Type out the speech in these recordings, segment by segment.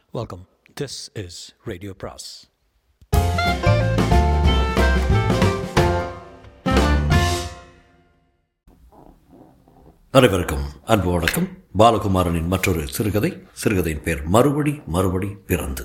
Welcome. This is Radio Pras. அனைவருக்கும் அன்பு வணக்கம் பாலகுமாரனின் மற்றொரு சிறுகதை சிறுகதையின் பேர் மறுபடி மறுபடி பிறந்து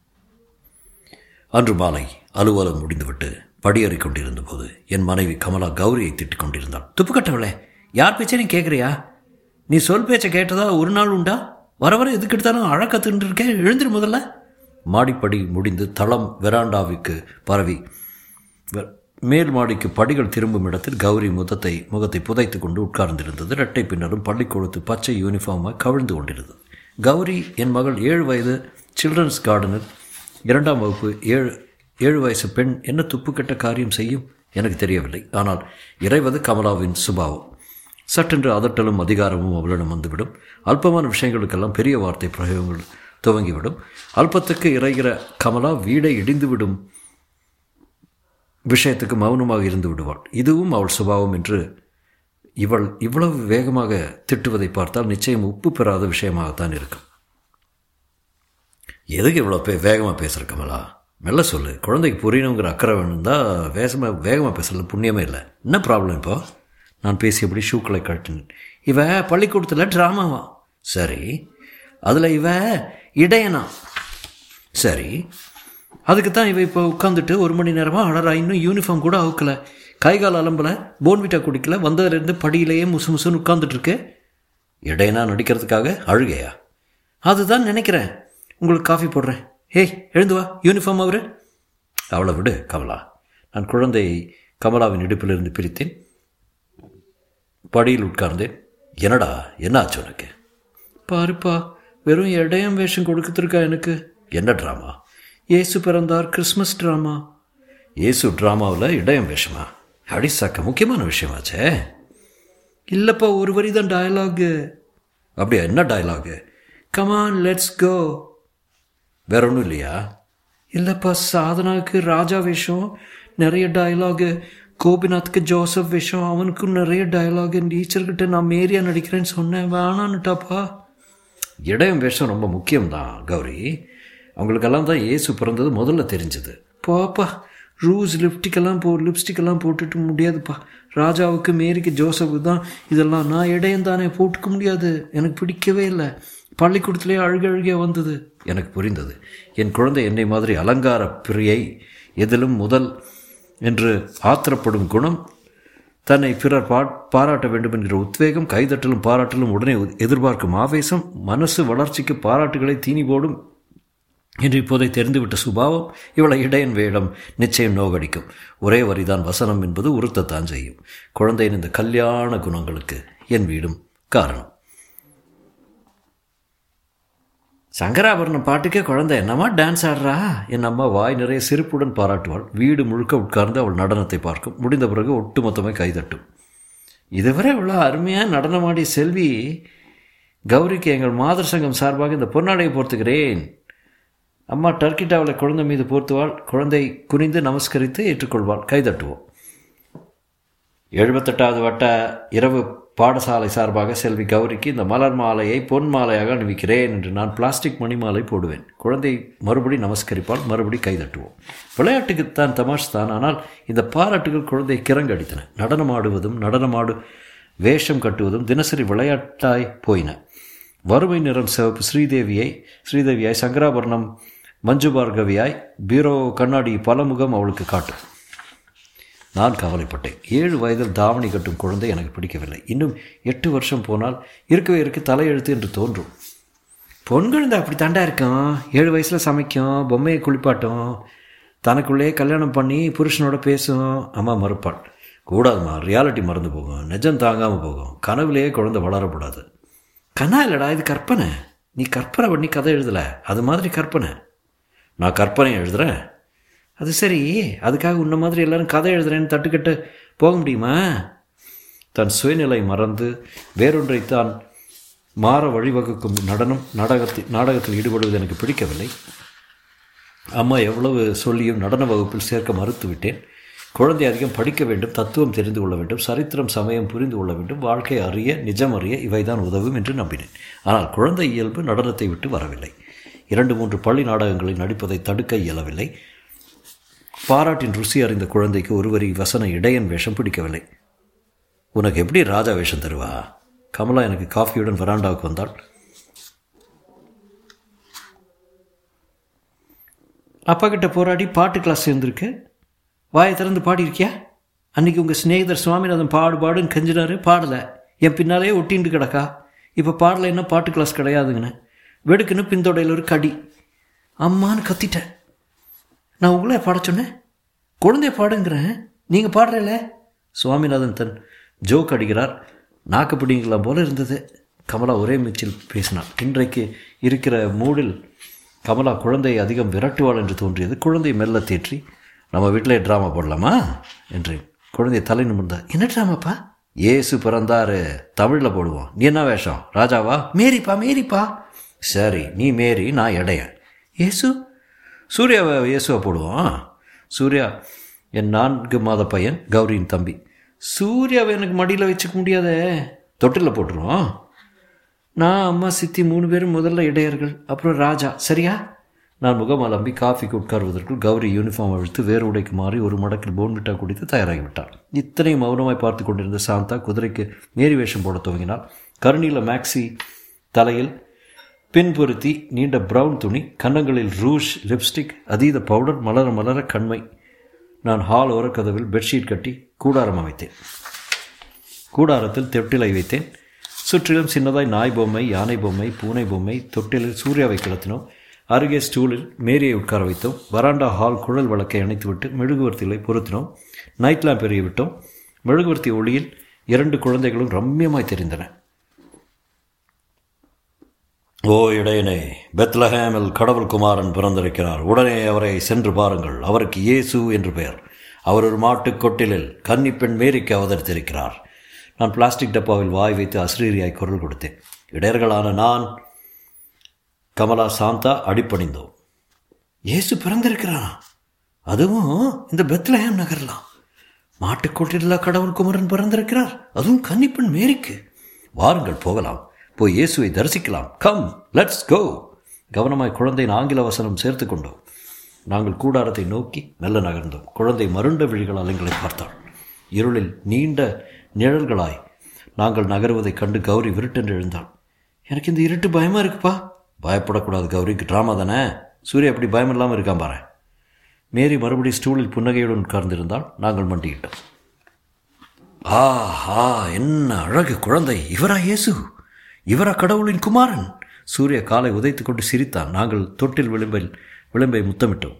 அன்று மாலை அலுவலகம் முடிந்துவிட்டு படியேறிக் கொண்டிருந்த போது என் மனைவி கமலா கௌரியை திட்டிக் கொண்டிருந்தாள் துப்பு கட்டவளே யார் பேச்சை நீ கேட்குறியா நீ சொல் பேச்சை கேட்டதா ஒரு நாள் உண்டா வர வர எதுக்கு எடுத்தாலும் அழ கத்துட்டு இருக்கேன் எழுந்துரு முதல்ல மாடிப்படி முடிந்து தளம் வெராண்டாவுக்கு பரவி வெ- மேல் மாடிக்கு படிகள் திரும்பும் இடத்தில் கௌரி முகத்தை முகத்தை புதைத்து கொண்டு உட்கார்ந்திருந்தது இரட்டை பின்னரும் பள்ளிக்கூடத்து பச்சை யூனிஃபார்மாக கவிழ்ந்து கொண்டிருந்தது கௌரி என் மகள் ஏழு வயது சில்ட்ரன்ஸ் கார்டனில் இரண்டாம் வகுப்பு ஏழு ஏழு வயசு பெண் என்ன துப்புக்கெட்ட காரியம் செய்யும் எனக்கு தெரியவில்லை ஆனால் இறைவது கமலாவின் சுபாவம் சட்டென்று அதட்டலும் அதிகாரமும் அவளிடம் வந்துவிடும் அல்பமான விஷயங்களுக்கெல்லாம் பெரிய வார்த்தை பிரயோகங்கள் துவங்கிவிடும் அல்பத்துக்கு இறைகிற கமலா வீடை இடிந்துவிடும் விஷயத்துக்கு மௌனமாக இருந்து விடுவாள் இதுவும் அவள் சுபாவம் என்று இவள் இவ்வளவு வேகமாக திட்டுவதை பார்த்தால் நிச்சயம் உப்பு பெறாத விஷயமாகத்தான் இருக்கும் எதுக்கு இவ்வளோ பே வேகமாக பேசுகிற கமலா மெல்ல சொல்லு குழந்தைக்கு புரியணுங்கிற அக்கறை வேணும்னா வேகமாக வேகமாக பேசல புண்ணியமே இல்லை என்ன ப்ராப்ளம் இப்போ நான் பேசியபடி ஷூக்களை கட்டினேன் இவ பள்ளிக்கூடத்தில் ட்ராமாவா சரி அதில் இவ இடையனா சரி அதுக்கு தான் இவ இப்போ உட்காந்துட்டு ஒரு மணி நேரமாக அழறா இன்னும் யூனிஃபார்ம் கூட அவுக்கல கை கால் அலம்பல போன்விட்டா குடிக்கல வந்ததுலேருந்து படியிலேயே முசு முசுன்னு உட்காந்துட்டு இருக்கு இடையனா நடிக்கிறதுக்காக அழுகையா அதுதான் நினைக்கிறேன் உங்களுக்கு காஃபி போடுறேன் ஏய் எழுந்து வா யூனிஃபார்ம் அவரு அவளை விடு கமலா நான் குழந்தையை கமலாவின் இடுப்பிலிருந்து பிரித்தேன் படியில் உட்கார்ந்தேன் என்னடா என்ன ஆச்சு உனக்கு பாருப்பா வெறும் இடையம் வேஷம் கொடுத்துருக்கா எனக்கு என்ன ட்ராமா இயேசு பிறந்தார் கிறிஸ்மஸ் ட்ராமா இயேசு ட்ராமாவில் இடையம் வேஷமா அடி சாக்க முக்கியமான விஷயமாச்சே இல்லைப்பா ஒரு வரி தான் டயலாகு அப்படியா என்ன டயலாகு கமான் லெட்ஸ் கோ வேற ஒன்றும் இல்லையா இல்லைப்பா சாதனாவுக்கு ராஜா வேஷம் நிறைய டயலாகு கோபிநாத்துக்கு ஜோசப் வேஷம் அவனுக்கும் நிறைய டயலாகு டீச்சர்கிட்ட நான் மேரியா நடிக்கிறேன்னு சொன்னேன் வேணான்னுட்டாப்பா இடையம் வேஷம் ரொம்ப முக்கியம்தான் கௌரி அவங்களுக்கெல்லாம் தான் இயேசு பிறந்தது முதல்ல தெரிஞ்சது போப்பா ரூஸ் லிப்டிக்கெல்லாம் போ லிப்ஸ்டிக்கெல்லாம் போட்டுட்டு முடியாதுப்பா ராஜாவுக்கு மேரிக்கு ஜோசப்புக்கு தான் இதெல்லாம் நான் இடையம் தானே போட்டுக்க முடியாது எனக்கு பிடிக்கவே இல்லை பள்ளிக்கூடத்துலேயே அழுக அழுகே வந்தது எனக்கு புரிந்தது என் குழந்தை என்னை மாதிரி அலங்கார பிரியை எதிலும் முதல் என்று ஆத்திரப்படும் குணம் தன்னை பிறர் பா பாராட்ட வேண்டும் என்கிற உத்வேகம் கைதட்டலும் பாராட்டலும் உடனே எதிர்பார்க்கும் ஆவேசம் மனசு வளர்ச்சிக்கு பாராட்டுகளை தீனி போடும் என்று இப்போதை தெரிந்துவிட்ட சுபாவம் இவளை இடையன் வேடம் நிச்சயம் நோகடிக்கும் ஒரே வரிதான் வசனம் என்பது உறுத்தத்தான் செய்யும் குழந்தையின் இந்த கல்யாண குணங்களுக்கு என் வீடும் காரணம் சங்கராபரணம் பாட்டுக்கே குழந்தை என்னம்மா டான்ஸ் ஆடுறா என் அம்மா வாய் நிறைய சிரிப்புடன் பாராட்டுவாள் வீடு முழுக்க உட்கார்ந்து அவள் நடனத்தை பார்க்கும் முடிந்த பிறகு ஒட்டுமொத்தமாக கைதட்டும் இதுவரை இவ்வளோ அருமையாக நடனமாடிய செல்வி கௌரிக்கு எங்கள் மாதர் சங்கம் சார்பாக இந்த பொன்னாடையை போர்த்துகிறேன் அம்மா டர்க்கி டாவலை குழந்தை மீது போர்த்துவாள் குழந்தை குனிந்து நமஸ்கரித்து ஏற்றுக்கொள்வாள் கைதட்டுவோம் எழுபத்தெட்டாவது வட்ட இரவு பாடசாலை சார்பாக செல்வி கௌரிக்கு இந்த மலர் மாலையை பொன் மாலையாக அணிவிக்கிறேன் என்று நான் பிளாஸ்டிக் மணி மாலை போடுவேன் குழந்தை மறுபடி நமஸ்கரிப்பால் மறுபடி கைதட்டுவோம் விளையாட்டுக்குத்தான் தமாஷ் தான் ஆனால் இந்த பாராட்டுகள் குழந்தை கிறங்கடித்தன நடனமாடுவதும் நடனமாடு வேஷம் கட்டுவதும் தினசரி விளையாட்டாய் போயின வறுமை நிறம் சிவப்பு ஸ்ரீதேவியை ஸ்ரீதேவியாய் சங்கராபரணம் மஞ்சு பார்கவியாய் பீரோ கண்ணாடி பலமுகம் அவளுக்கு காட்டும் நான் கவலைப்பட்டேன் ஏழு வயதில் தாவணி கட்டும் குழந்தை எனக்கு பிடிக்கவில்லை இன்னும் எட்டு வருஷம் போனால் இருக்கவே இருக்க தலையெழுத்து என்று தோன்றும் பொன் குழந்தை அப்படி தாண்டா இருக்கும் ஏழு வயசில் சமைக்கும் பொம்மையை குளிப்பாட்டும் தனக்குள்ளேயே கல்யாணம் பண்ணி புருஷனோட பேசும் அம்மா மறுப்பாள் கூடாதும்மா ரியாலிட்டி மறந்து போகும் நிஜம் தாங்காமல் போகும் கனவுலேயே குழந்தை வளரக்கூடாது கனா இல்லைடா இது கற்பனை நீ கற்பனை பண்ணி கதை எழுதலை அது மாதிரி கற்பனை நான் கற்பனை எழுதுகிறேன் அது சரி அதுக்காக உன்ன மாதிரி எல்லாரும் கதை எழுதுறேன்னு தட்டுக்கட்டு போக முடியுமா தன் சுயநிலை மறந்து வேறொன்றை தான் மாற வழிவகுக்கும் நடனம் நாடகத்தில் நாடகத்தில் ஈடுபடுவது எனக்கு பிடிக்கவில்லை அம்மா எவ்வளவு சொல்லியும் நடன வகுப்பில் சேர்க்க மறுத்து விட்டேன் குழந்தை அதிகம் படிக்க வேண்டும் தத்துவம் தெரிந்து கொள்ள வேண்டும் சரித்திரம் சமயம் புரிந்து கொள்ள வேண்டும் வாழ்க்கை அறிய நிஜம் அறிய இவைதான் உதவும் என்று நம்பினேன் ஆனால் குழந்தை இயல்பு நடனத்தை விட்டு வரவில்லை இரண்டு மூன்று பள்ளி நாடகங்களில் நடிப்பதை தடுக்க இயலவில்லை பாராட்டின் ருசி அறிந்த குழந்தைக்கு ஒருவரி வசன இடையன் வேஷம் பிடிக்கவில்லை உனக்கு எப்படி ராஜா வேஷம் தருவா கமலா எனக்கு காஃபியுடன் வராண்டாவுக்கு வந்தாள் அப்பா கிட்ட போராடி பாட்டு கிளாஸ் சேர்ந்துருக்கு வாயை திறந்து பாடியிருக்கியா அன்னைக்கு உங்கள் சிநேகிதர் சுவாமிநாதன் பாடு பாடுன்னு கெஞ்சினாரு பாடலை என் பின்னாலே ஒட்டின்னு கிடக்கா இப்போ பாடலைன்னா பாட்டு கிளாஸ் கிடையாதுங்கண்ணே வெடுக்குன்னு பின்தொடையில் ஒரு கடி அம்மான்னு கத்திட்டேன் நான் உங்களே பாட சொன்னேன் குழந்தைய பாடுங்கிறேன் நீங்கள் பாடுறல சுவாமிநாதன் தன் ஜோக் அடிக்கிறார் நாக்கு பிடிங்கலாம் போல இருந்தது கமலா ஒரே மிச்சில் பேசினாள் இன்றைக்கு இருக்கிற மூடில் கமலா குழந்தையை அதிகம் விரட்டுவாள் என்று தோன்றியது குழந்தை மெல்ல தேற்றி நம்ம வீட்டிலே ட்ராமா போடலாமா என்றேன் குழந்தை தலை நிமிர்ந்தா என்ன ட்ராமாப்பா ஏசு பிறந்தாரு தமிழில் போடுவோம் நீ என்ன வேஷம் ராஜாவா மேரிப்பா மேரிப்பா சரி நீ மேரி நான் இடையன் ஏசு சூர்யாவை இயேசுவை போடுவோம் சூர்யா என் நான்கு மாத பையன் கௌரியின் தம்பி சூர்யாவை எனக்கு மடியில் வச்சுக்க முடியாதே தொட்டிலில் போட்டுருவோம் நான் அம்மா சித்தி மூணு பேரும் முதல்ல இடையர்கள் அப்புறம் ராஜா சரியா நான் முகம் அலம்பி காஃபிக்கு உட்காருவதற்குள் கௌரி யூனிஃபார்ம் அழுத்து வேறு உடைக்கு மாறி ஒரு மடக்கில் போன்விட்டா குடித்து தயாராகிவிட்டார் இத்தனையும் மௌனமாய் பார்த்து கொண்டிருந்த சாந்தா குதிரைக்கு மேரி வேஷம் போட துவங்கினாள் கருணியில் மேக்ஸி தலையில் பின் பொருத்தி நீண்ட பிரவுன் துணி கன்னங்களில் ரூஷ் லிப்ஸ்டிக் அதீத பவுடர் மலர மலர கண்மை நான் ஹால் ஓரக்கதவில் பெட்ஷீட் கட்டி கூடாரம் அமைத்தேன் கூடாரத்தில் தொட்டிலை வைத்தேன் சுற்றிலும் சின்னதாய் நாய் பொம்மை யானை பொம்மை பூனை பொம்மை தொட்டிலில் சூர்யாவை கிளத்தினோம் அருகே ஸ்டூலில் மேரியை உட்கார வைத்தோம் வராண்டா ஹால் குழல் விளக்கை அணைத்துவிட்டு மெழுகுவர்த்திகளை பொருத்தினோம் நைட் லேம்ப் எறிய விட்டோம் மெழுகுவர்த்தி ஒளியில் இரண்டு குழந்தைகளும் ரம்மியமாய் தெரிந்தன ஓ இடையனே பெத்லஹேமில் கடவுள் குமாரன் பிறந்திருக்கிறார் உடனே அவரை சென்று பாருங்கள் அவருக்கு இயேசு என்று பெயர் அவர் ஒரு மாட்டுக் கொட்டிலில் கன்னிப்பெண் மேரிக்கு அவதரித்திருக்கிறார் நான் பிளாஸ்டிக் டப்பாவில் வாய் வைத்து அஸ்ரீரியாய் குரல் கொடுத்தேன் இடையர்களான நான் கமலா சாந்தா அடிப்பணிந்தோம் இயேசு பிறந்திருக்கிறானா அதுவும் இந்த பெத்லஹேம் நகர்லாம் மாட்டுக்கொட்டிலில் கடவுள் குமரன் பிறந்திருக்கிறார் அதுவும் கன்னிப்பெண் மேரிக்கு வாருங்கள் போகலாம் போய் இயேசுவை தரிசிக்கலாம் கம் லெட்ஸ் கோ கவனமாய் குழந்தையின் ஆங்கில வசனம் சேர்த்து கொண்டோம் நாங்கள் கூடாரத்தை நோக்கி மெல்ல நகர்ந்தோம் குழந்தை மருண்ட விழிகளால் எங்களை பார்த்தாள் இருளில் நீண்ட நிழல்களாய் நாங்கள் நகருவதைக் கண்டு கௌரி விருட்டென்று எழுந்தாள் எனக்கு இந்த இருட்டு பயமாக இருக்குப்பா பயப்படக்கூடாது கௌரிக்கு ட்ராமா தானே சூர்யா எப்படி பயம் இல்லாமல் இருக்கான் பாரு மேரி மறுபடி ஸ்டூலில் புன்னகையுடன் உட்கார்ந்திருந்தால் நாங்கள் மண்டிக்கிட்டோம் ஆஹா என்ன அழகு குழந்தை இவரா இயேசு இவரா கடவுளின் குமாரன் சூர்யா காலை உதைத்து கொண்டு சிரித்தான் நாங்கள் தொட்டில் விளிம்பில் விளிம்பை முத்தமிட்டோம்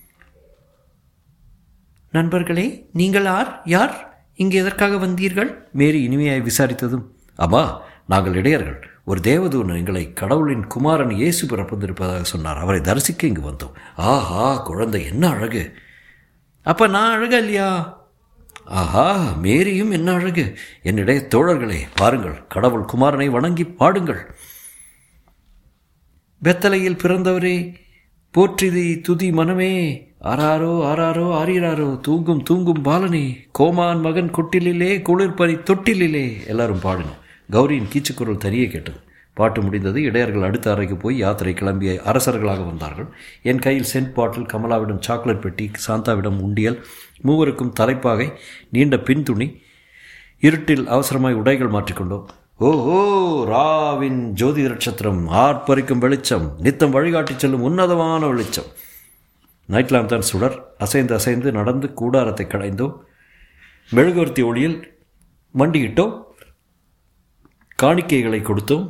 நண்பர்களே நீங்கள் யார் யார் இங்கே எதற்காக வந்தீர்கள் மேரி இனிமையாய் விசாரித்ததும் அம்மா நாங்கள் இடையர்கள் ஒரு தேவதூன் எங்களை கடவுளின் குமாரன் இயேசு பிறப்பிருப்பதாக சொன்னார் அவரை தரிசிக்க இங்கு வந்தோம் ஆஹா குழந்தை என்ன அழகு அப்போ நான் அழகா இல்லையா ஆஹா மேரியும் என்ன அழகு என்னிடைய தோழர்களே பாருங்கள் கடவுள் குமாரனை வணங்கி பாடுங்கள் பெத்தலையில் பிறந்தவரே போற்றிதி துதி மனமே ஆராரோ ஆராரோ ஆரீராரோ தூங்கும் தூங்கும் பாலனே கோமான் மகன் கொட்டிலே குளிர்பனி தொட்டிலே எல்லாரும் பாடினோம் கௌரியின் கீச்சுக்குரல் தனியே கேட்டது பாட்டு முடிந்தது இடையர்கள் அடுத்த அறைக்கு போய் யாத்திரை கிளம்பிய அரசர்களாக வந்தார்கள் என் கையில் சென்ட் பாட்டில் கமலாவிடம் சாக்லேட் பெட்டி சாந்தாவிடம் உண்டியல் மூவருக்கும் தலைப்பாகை நீண்ட பின் துணி இருட்டில் அவசரமாய் உடைகள் மாற்றிக்கொண்டோம் ஓஹோ ராவின் ஜோதி நட்சத்திரம் ஆர்ப்பரிக்கும் வெளிச்சம் நித்தம் வழிகாட்டி செல்லும் உன்னதமான வெளிச்சம் நைட் லேம்ப் தான் சுடர் அசைந்து அசைந்து நடந்து கூடாரத்தை கடைந்தோம் மெழுகுவர்த்தி ஒளியில் மண்டியிட்டோம் காணிக்கைகளை கொடுத்தோம்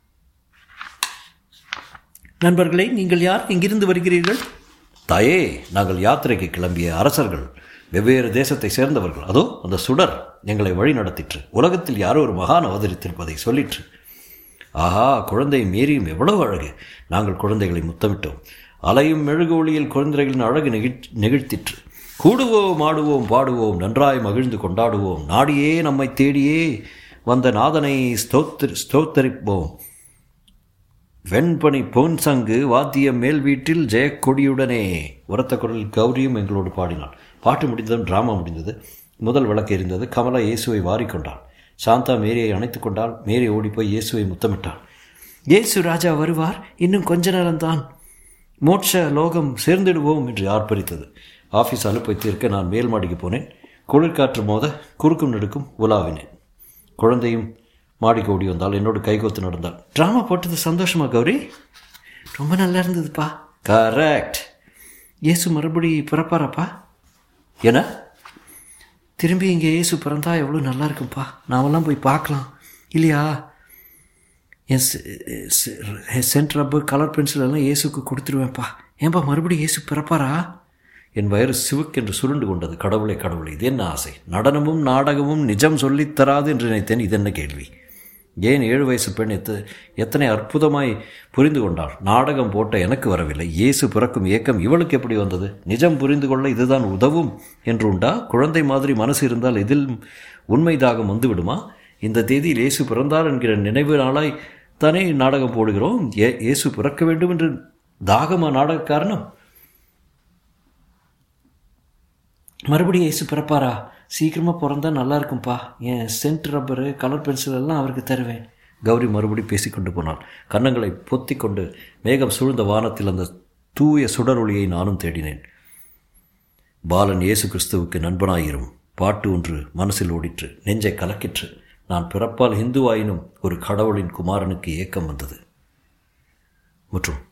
நண்பர்களே நீங்கள் யார் எங்கிருந்து வருகிறீர்கள் தாயே நாங்கள் யாத்திரைக்கு கிளம்பிய அரசர்கள் வெவ்வேறு தேசத்தை சேர்ந்தவர்கள் அதோ அந்த சுடர் எங்களை வழி நடத்திற்று உலகத்தில் யாரோ ஒரு மகான் அவதரித்திருப்பதை சொல்லிற்று ஆஹா குழந்தை மீறியும் எவ்வளவு அழகு நாங்கள் குழந்தைகளை முத்தமிட்டோம் அலையும் மெழுகு ஒளியில் குழந்தைகளின் அழகு நெகிழ் நெகிழ்த்திற்று கூடுவோம் ஆடுவோம் பாடுவோம் நன்றாய் மகிழ்ந்து கொண்டாடுவோம் நாடியே நம்மை தேடியே வந்த நாதனை ஸ்தோத்திர ஸ்தோத்தரிப்போம் வெண்பனி பொன் சங்கு வாத்திய மேல் வீட்டில் ஜெயக்கொடியுடனே உரத்த குரல் கௌரியும் எங்களோடு பாடினாள் பாட்டு முடிந்ததும் டிராமா முடிந்தது முதல் விளக்கு எரிந்தது கமலா இயேசுவை வாரிக்கொண்டாள் சாந்தா மேரியை அணைத்து கொண்டால் மேரி ஓடிப்போய் இயேசுவை முத்தமிட்டாள் இயேசு ராஜா வருவார் இன்னும் கொஞ்ச நேரம்தான் மோட்ச லோகம் சேர்ந்திடுவோம் என்று ஆர்ப்பரித்தது ஆஃபீஸ் அலுப்பை தீர்க்க நான் மேல் மாடிக்கு போனேன் குளிர்காற்று மோத குறுக்கும் நெடுக்கும் உலாவினேன் குழந்தையும் மாடிக்கு ஓடி வந்தால் என்னோடு கைகோத்து நடந்தாள் ட்ராமா போட்டது சந்தோஷமா கௌரி ரொம்ப நல்லா இருந்ததுப்பா கரெக்ட் இயேசு மறுபடி பிறப்பாராப்பா என்ன திரும்பி இங்கே இயேசு பிறந்தா எவ்வளோ நல்லா இருக்கும்ப்பா நாமெல்லாம் போய் பார்க்கலாம் இல்லையா என் சென்ட் ரப்பர் கலர் பென்சில் எல்லாம் இயேசுக்கு கொடுத்துருவேன்ப்பா ஏன்பா மறுபடியும் இயேசு பிறப்பாரா என் வயிறு சிவுக்கென்று சுருண்டு கொண்டது கடவுளே கடவுளே இது என்ன ஆசை நடனமும் நாடகமும் நிஜம் சொல்லித் தராது என்று நினைத்தேன் இது என்ன கேள்வி ஏன் ஏழு வயசு பெண் எத்த எத்தனை அற்புதமாய் புரிந்து கொண்டாள் நாடகம் போட்ட எனக்கு வரவில்லை இயேசு பிறக்கும் இயக்கம் இவளுக்கு எப்படி வந்தது நிஜம் புரிந்து கொள்ள இதுதான் உதவும் என்று உண்டா குழந்தை மாதிரி மனசு இருந்தால் இதில் உண்மை தாகம் வந்துவிடுமா இந்த தேதியில் இயேசு பிறந்தார் என்கிற நினைவு நாளாய் தானே நாடகம் போடுகிறோம் ஏ இயேசு பிறக்க வேண்டும் என்று தாகமா நாடக காரணம் மறுபடியும் இயேசு பிறப்பாரா சீக்கிரமாக பிறந்தா நல்லா இருக்கும்ப்பா என் சென்ட் ரப்பரு கலர் பென்சில் எல்லாம் அவருக்கு தருவேன் கௌரி மறுபடி பேசிக்கொண்டு போனாள் கன்னங்களை பொத்தி கொண்டு மேகம் சூழ்ந்த வானத்தில் அந்த தூய சுடரொளியை நானும் தேடினேன் பாலன் இயேசு கிறிஸ்துவுக்கு நண்பனாயிரும் பாட்டு ஒன்று மனசில் ஓடிற்று நெஞ்சை கலக்கிற்று நான் பிறப்பால் இந்துவாயினும் ஒரு கடவுளின் குமாரனுக்கு ஏக்கம் வந்தது மற்றும்